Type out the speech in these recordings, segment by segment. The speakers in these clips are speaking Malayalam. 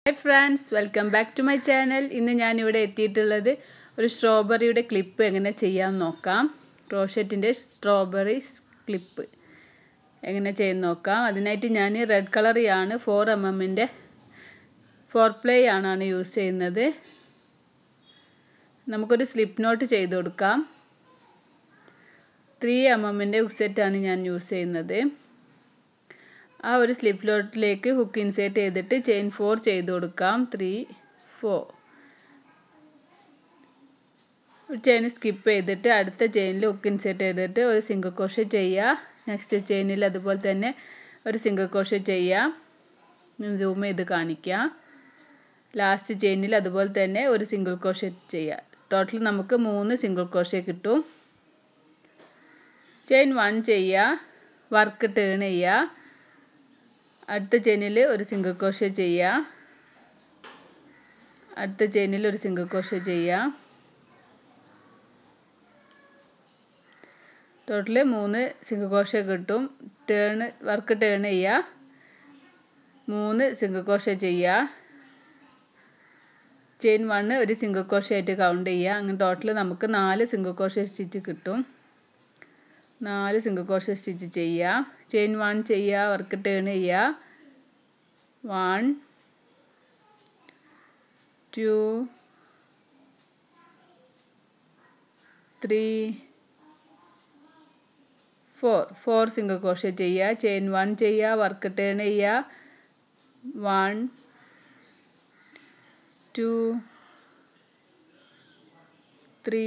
hi friends welcome back to my channel ഇന്ന് ഞാനിവിടെ എത്തിയിട്ടുള്ളത് ഒരു സ്ട്രോബെറിയുടെ ക്ലിപ്പ് എങ്ങനെ ചെയ്യാൻ നോക്കാം ക്രോഷറ്റിൻ്റെ സ്ട്രോബെറി ക്ലിപ്പ് എങ്ങനെ ചെയ്യാൻ നോക്കാം അതിനായിട്ട് ഞാൻ റെഡ് കളറിയാണ് ഫോർ എം എമ്മിൻ്റെ ഫോർ പ്ലേ ആണ് യൂസ് ചെയ്യുന്നത് നമുക്കൊരു സ്ലിപ്പ് നോട്ട് ചെയ്ത് കൊടുക്കാം ത്രീ എം എമ്മിൻ്റെ ഉക്സെറ്റാണ് ഞാൻ യൂസ് ചെയ്യുന്നത് ആ ഒരു സ്ലിപ്പ് ലോട്ടിലേക്ക് ഹുക്ക് ഇൻസേർട്ട് ചെയ്തിട്ട് ചെയിൻ ഫോർ ചെയ്ത് കൊടുക്കാം ത്രീ ഫോർ ഒരു ചെയിൻ സ്കിപ്പ് ചെയ്തിട്ട് അടുത്ത ചെയിനിൽ ഹുക്ക് ഇൻസേർട്ട് ചെയ്തിട്ട് ഒരു സിംഗിൾ ക്രോഷേ ചെയ്യുക നെക്സ്റ്റ് ചെയിനിൽ അതുപോലെ തന്നെ ഒരു സിംഗിൾ ക്രോഷേ ചെയ്യുക സൂം ചെയ്ത് കാണിക്കുക ലാസ്റ്റ് ചെയിനിൽ അതുപോലെ തന്നെ ഒരു സിംഗിൾ ക്രോഷേ ചെയ്യുക ടോട്ടൽ നമുക്ക് മൂന്ന് സിംഗിൾ ക്രോഷേ കിട്ടും ചെയിൻ വൺ ചെയ്യുക വർക്ക് ടേൺ ചെയ്യുക അടുത്ത ചെയിനിൽ ഒരു സിംഗിൾ ക്രോഷേ ചെയ്യുക അടുത്ത ചെയിനിൽ ഒരു സിംഗിൾ ക്രോഷേ ചെയ്യുക ടോട്ടൽ മൂന്ന് സിംഗിൾ ക്രോഷേ കിട്ടും ടേൺ വർക്ക് ടേൺ ചെയ്യുക മൂന്ന് സിംഗിൾ ക്രോഷേ ചെയ്യുക ചെയിൻ വണ്ണ് ഒരു സിംഗിൾ ക്രോഷേ ആയിട്ട് കൗണ്ട് ചെയ്യുക അങ്ങനെ ടോട്ടൽ നമുക്ക് നാല് സിംഗിൾ ക്രോഷേ സ്റ്റിച്ച് കിട്ടും നാല് സിംഗിൾ ക്രോഷേ സ്റ്റിച്ച് ചെയ്യുക ചെയിൻ വൺ ചെയ്യുക വർക്ക് ടേൺ ചെയ്യുക one two three four four single crochet ചെയ്യുക ചെയിൻ വൺ ചെയ്യുക വർക്ക് ടേൺ ചെയ്യുക one two three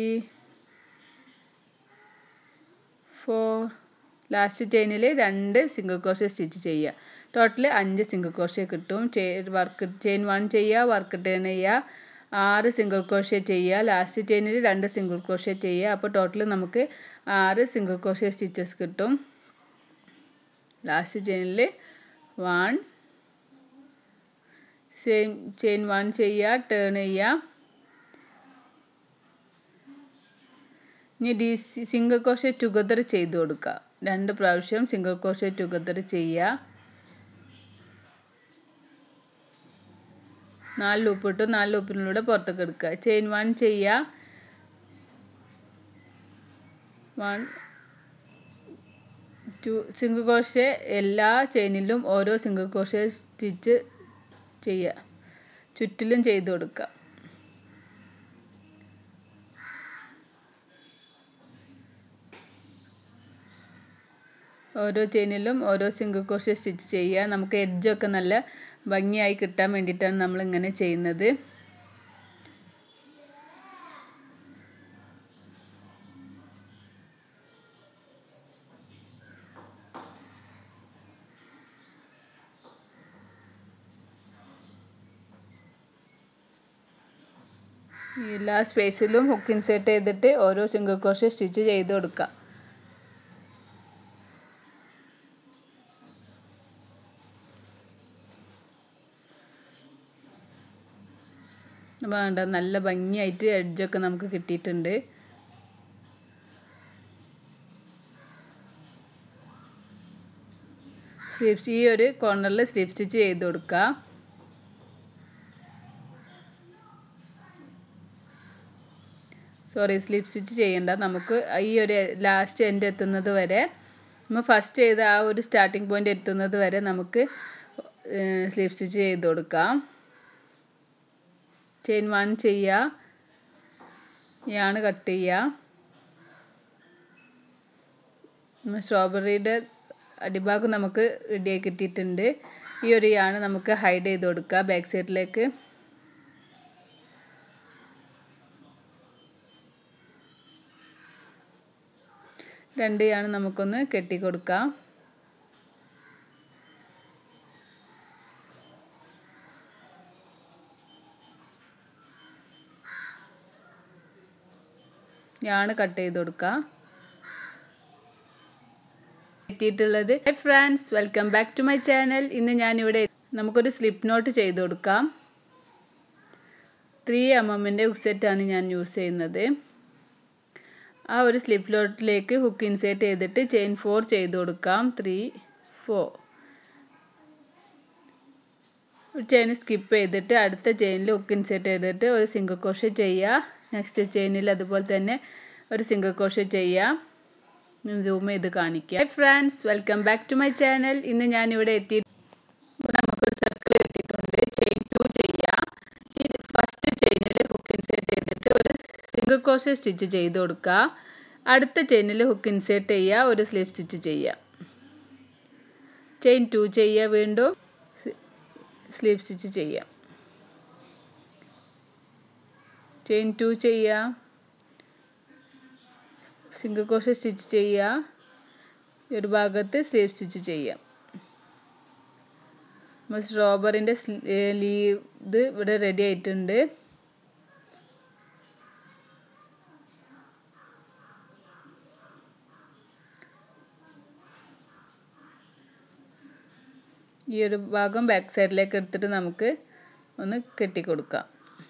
four last ചെയിനിൽ രണ്ട് സിംഗിൾ ക്രോഷേ സ്റ്റിച്ച് ചെയ്യുക ടോട്ടൽ അഞ്ച് സിംഗിൾ ക്രോഷേ കിട്ടും വർക്ക് ചെയിൻ വൺ ചെയ്യുക വർക്ക് ടേൺ ചെയ്യുക ആറ് സിംഗിൾ ക്രോഷേ ചെയ്യുക ലാസ്റ്റ് ചെയിനിൽ രണ്ട് സിംഗിൾ ക്രോഷേ ചെയ്യുക അപ്പോൾ ടോട്ടൽ നമുക്ക് ആറ് സിംഗിൾ ക്രോഷേ സ്റ്റിച്ചസ് കിട്ടും last ചെയിനിൽ one same chain one ചെയ്യുക ടേൺ ചെയ്യുക ഇനി ഡി സിംഗിൾ ക്രോഷേ ടുഗദർ ചെയ്ത് കൊടുക്കുക രണ്ട് പ്രാവശ്യം സിംഗിൾ ക്രോഷേ ടുഗദർ ചെയ്യുക നാല് ലൂപ്പ് ഇട്ട് നാല് ലൂപ്പിലൂടെ പുറത്തേക്ക് എടുക്കുക ചെയിൻ വൺ ചെയ്യുക വൺ ടു സിംഗിൾ ക്രോഷേ എല്ലാ ചെയിനിലും ഓരോ സിംഗിൾ ക്രോഷേ സ്റ്റിച്ച് ചെയ്യുക ചുറ്റിലും ചെയ്ത് കൊടുക്കുക ഓരോ ചെയിനിലും ഓരോ സിംഗിൾ ക്രോഷേ സ്റ്റിച്ച് ചെയ്യുക നമുക്ക് എഡ്ജൊക്കെ നല്ല ഭംഗിയായി കിട്ടാൻ വേണ്ടിയിട്ടാണ് നമ്മൾ ഇങ്ങനെ ചെയ്യുന്നത് എല്ലാ സ്പേസിലും ഹുക്ക് ഇൻസേർട്ട് ചെയ്തിട്ട് ഓരോ സിംഗിൾ ക്രോഷേ സ്റ്റിച്ച് ചെയ്ത് കൊടുക്കുക വേണ്ട നല്ല ഭംഗിയായിട്ട് എഡ്ജൊക്കെ നമുക്ക് കിട്ടിയിട്ടുണ്ട് സ്ലിപ്പ് ഈ ഒരു കോർണറിൽ സ്ലിപ്പ് സ്റ്റിച്ച് ചെയ്ത് കൊടുക്കുക സോറി സ്ലിപ്പ് സ്റ്റിച്ച് ചെയ്യേണ്ട നമുക്ക് ഈ ഒരു ലാസ്റ്റ് എൻഡ് എത്തുന്നത് വരെ നമ്മൾ ഫസ്റ്റ് ചെയ്ത ആ ഒരു സ്റ്റാർട്ടിംഗ് പോയിന്റ് എത്തുന്നത് വരെ നമുക്ക് സ്ലിപ്പ് സ്റ്റിച്ച് ചെയ്ത് കൊടുക്കാം ചെയിൻ വൺ ചെയ്യുക യാണ് കട്ട് ചെയ്യുക സ്ട്രോബെറിയുടെ അടിഭാഗം നമുക്ക് റെഡിയായി കിട്ടിയിട്ടുണ്ട് ഈ ഒരു യാണ് നമുക്ക് ഹൈഡ് ചെയ്ത് കൊടുക്കുക ബാക്ക് സൈഡിലേക്ക് രണ്ട് യാണ് നമുക്കൊന്ന് കെട്ടി കൊടുക്കാം യാണ് കട്ട് ചെയ്ത് കൊടുക്കുക എത്തിയിട്ടുള്ളത് hi friends welcome back to my channel ഇന്ന് ഞാനിവിടെ നമുക്കൊരു സ്ലിപ്പ് നോട്ട് ചെയ്ത് കൊടുക്കാം ത്രീ എം എമ്മിൻ്റെ ഉക്സെറ്റാണ് ഞാൻ യൂസ് ചെയ്യുന്നത് ആ ഒരു സ്ലിപ്പ് ലോട്ടിലേക്ക് ഹുക്ക് ഇൻസേർട്ട് ചെയ്തിട്ട് ചെയിൻ ഫോർ ചെയ്ത് കൊടുക്കാം ത്രീ ഫോർ ഒരു ചെയിൻ സ്കിപ്പ് ചെയ്തിട്ട് അടുത്ത ചെയിനിൽ ഹുക്ക് ഇൻസേർട്ട് ചെയ്തിട്ട് ഒരു സിംഗിൾ ക്രോഷ്യ ചെയ്യുക നെക്സ്റ്റ് ചെയിനിൽ അതുപോലെ തന്നെ ഒരു സിംഗിൾ ക്രോഷ്യ ചെയ്യുക സൂം ചെയ്ത് കാണിക്കുക friends welcome back to my channel ഇന്ന് ഞാനിവിടെ എത്തി നമുക്കൊരു സർക്കിൾ കിട്ടിയിട്ടുണ്ട് ചെയിൻ ടു ചെയ്യുക ഫസ്റ്റ് ചെയിനിൽ ഹുക്ക് ഇൻസേർട്ട് ചെയ്തിട്ട് ഒരു സിംഗിൾ ക്രോഷ്യ സ്റ്റിച്ച് ചെയ്ത് കൊടുക്കുക അടുത്ത ചെയിനിൽ ഹുക്ക് ഇൻസേർട്ട് ചെയ്യുക ഒരു സ്ലിപ്പ് സ്റ്റിച്ച് ചെയ്യുക ചെയിൻ ടു ചെയ്യുക വീണ്ടും സ്ലീവ് സ്റ്റിച്ച് ചെയ്യാം ചെയിൻ ടു ചെയ്യുക സിംഗിൾ ക്രോഷ്യ സ്റ്റിച്ച് ചെയ്യുക ഒരു ഭാഗത്ത് സ്ലീവ് സ്റ്റിച്ച് ചെയ്യാം നമ്മൾ സ്ട്രോബറിൻ്റെ ലീവ് ഇത് ഇവിടെ റെഡി ആയിട്ടുണ്ട് ഈ ഒരു ഭാഗം ബാക്ക് സൈഡിലേക്ക് എടുത്തിട്ട് നമുക്ക് ഒന്ന് കെട്ടിക്കൊടുക്കാം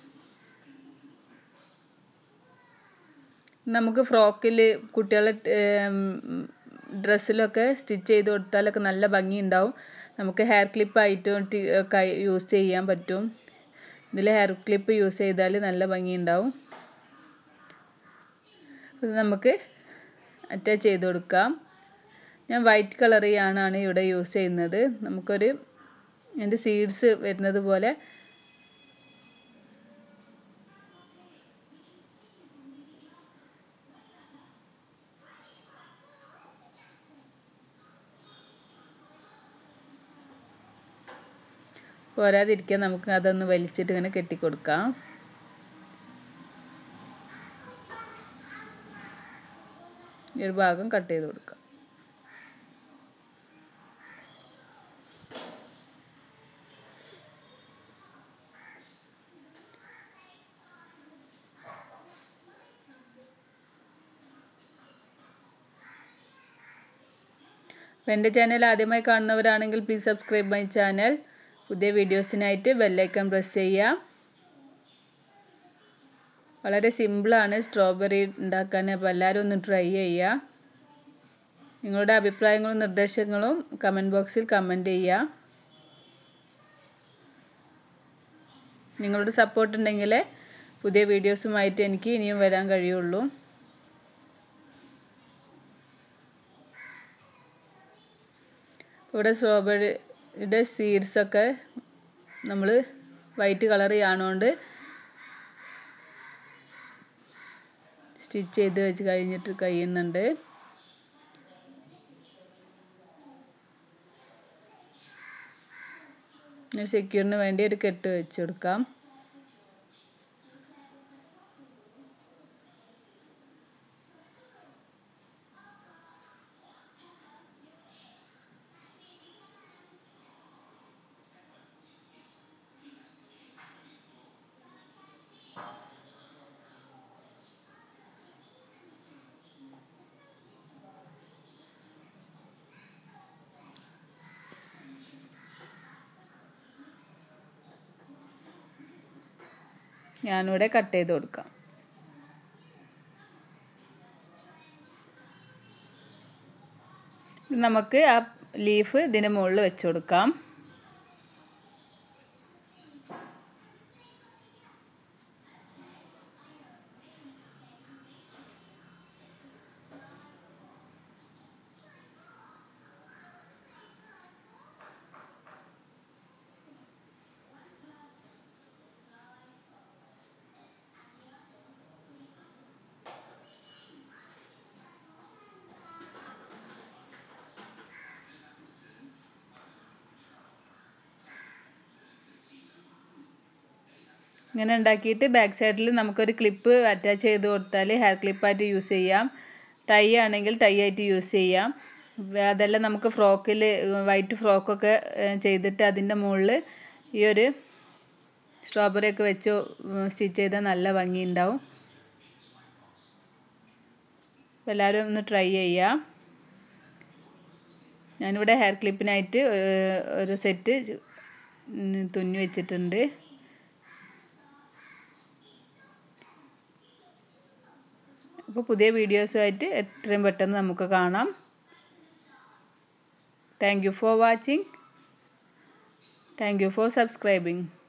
നമുക്ക് ഫ്രോക്കിൽ കുട്ടികളെ ഡ്രസ്സിലൊക്കെ സ്റ്റിച്ച് ചെയ്ത് കൊടുത്താലൊക്കെ നല്ല ഭംഗി ഉണ്ടാവും നമുക്ക് ഹെയർ ക്ലിപ്പായിട്ടും ഒക്കെ യൂസ് ചെയ്യാൻ പറ്റും ഇതിൽ ഹെയർ ക്ലിപ്പ് യൂസ് ചെയ്താൽ നല്ല ഭംഗി ഉണ്ടാവും ഇത് നമുക്ക് അറ്റാച്ച് ചെയ്ത് കൊടുക്കാം ഞാൻ വൈറ്റ് കളർ ചെയ്യാനാണ് ഇവിടെ യൂസ് ചെയ്യുന്നത് നമുക്കൊരു എൻ്റെ സീഡ്സ് വരുന്നത് പോലെ പോരാതിരിക്കാൻ നമുക്ക് അതൊന്ന് വലിച്ചിട്ട് ഇങ്ങനെ കെട്ടിക്കൊടുക്കാം ഈ ഒരു ഭാഗം കട്ട് ചെയ്ത് കൊടുക്കാം അപ്പോൾ എൻ്റെ ചാനൽ ആദ്യമായി കാണുന്നവരാണെങ്കിൽ പ്ലീസ് സബ്സ്ക്രൈബ് മൈ ചാനൽ പുതിയ വീഡിയോസിനായിട്ട് ബെല്ലൈക്കൺ പ്രസ് ചെയ്യുക വളരെ സിമ്പിളാണ് സ്ട്രോബെറി ഉണ്ടാക്കാൻ അപ്പോൾ എല്ലാവരും ഒന്ന് ട്രൈ ചെയ്യുക നിങ്ങളുടെ അഭിപ്രായങ്ങളും നിർദ്ദേശങ്ങളും കമൻറ്റ് ബോക്സിൽ കമൻറ്റ് ചെയ്യുക നിങ്ങളുടെ സപ്പോർട്ട് ഉണ്ടെങ്കിൽ പുതിയ വീഡിയോസുമായിട്ട് എനിക്ക് ഇനിയും വരാൻ കഴിയുള്ളൂ ഇവിടെ സ്ട്രോബെറിയുടെ സീഡ്സൊക്കെ നമ്മൾ വൈറ്റ് കളർ ചെയ്യാണോണ്ട് സ്റ്റിച്ച് ചെയ്ത് വെച്ച് കഴിഞ്ഞിട്ട് കഴിയുന്നുണ്ട് സെക്യൂറിന് വേണ്ടി ഒരു കെട്ട് വെച്ച് കൊടുക്കാം ഞാനിവിടെ കട്ട് ചെയ്ത് കൊടുക്കാം നമുക്ക് ആ ലീഫ് ഇതിന് മുകളിൽ വെച്ച് കൊടുക്കാം ഇങ്ങനെ ഉണ്ടാക്കിയിട്ട് ബാക്ക് സൈഡിൽ നമുക്കൊരു ക്ലിപ്പ് അറ്റാച്ച് ചെയ്ത് കൊടുത്താൽ ഹെയർ ക്ലിപ്പായിട്ട് യൂസ് ചെയ്യാം ടൈ ആണെങ്കിൽ ടൈ ആയിട്ട് യൂസ് ചെയ്യാം അതെല്ലാം നമുക്ക് ഫ്രോക്കിൽ വൈറ്റ് ഫ്രോക്കൊക്കെ ചെയ്തിട്ട് അതിൻ്റെ മുകളിൽ ഈ ഒരു സ്ട്രോബെറി ഒക്കെ വെച്ച് സ്റ്റിച്ച് ചെയ്താൽ നല്ല ഭംഗി ഉണ്ടാവും എല്ലാവരും ഒന്ന് ട്രൈ ചെയ്യാം ഞാനിവിടെ ഹെയർ ക്ലിപ്പിനായിട്ട് ഒരു സെറ്റ് തുന്നി വെച്ചിട്ടുണ്ട് അപ്പോൾ പുതിയ വീഡിയോസുമായിട്ട് എത്രയും പെട്ടെന്ന് നമുക്ക് കാണാം thank you for watching thank you for subscribing